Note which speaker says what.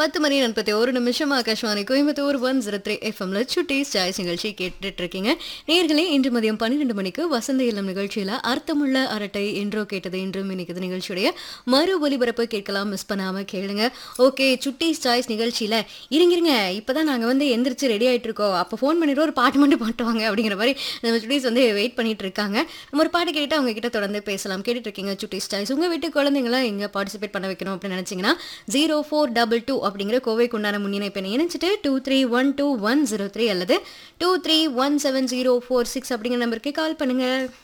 Speaker 1: பத்து மணி நாற்பத்தி ஒரு நிமிஷம் Akashvani Coimbatore one zero three எஃப்எம்ல சுட்டீஸ் சாய்ஸ் நிகழ்ச்சி கேட்டுட்டு இருக்கீங்க நேர்களே இன்று மதியம் பன்னிரெண்டு மணிக்கு வசந்த இளம் நிகழ்ச்சியில அர்த்தமுள்ள அரட்டை என்றோ கேட்டது என்றும் இன்னைக்கு நிகழ்ச்சியுடைய மறு ஒலிபரப்பு கேட்கலாம் மிஸ் பண்ணாம கேளுங்க ஓகே சுட்டீஸ் சாய்ஸ் நிகழ்ச்சியில இருங்க இருங்க இப்பதான் நாங்க வந்து எந்திரிச்சு ரெடி ஆயிட்டு இருக்கோம் அப்போ ஃபோன் பண்ணிட்டு ஒரு பாட்டு மட்டும் பாட்டுவாங்க அப்படிங்கிற மாதிரி நம்ம சுட்டீஸ் வந்து வெயிட் பண்ணிட்டு இருக்காங்க நம்ம ஒரு பாட்டு கேட்டு அவங்க கிட்ட தொடர்ந்து பேசலாம் கேட்டுட்டு இருக்கீங்க சுட்டீஸ் சாய்ஸ் உங்க வீட்டு குழந்தைங்கள இங்க பார்ட்டிசிபேட் பண்ண வைக்கணும் அப்படின்னு நினைச்சீங்கன்னா ஜீரோ ஃபோர் டபுள் டூ அப்படிங்கிற கோவைக்கு உண்டான முன்னிணைப்பை இணைச்சிட்டு two three one two one zero three அல்லது two three one seven zero four six அப்படிங்கிற நம்பருக்கு கால் பண்ணுங்க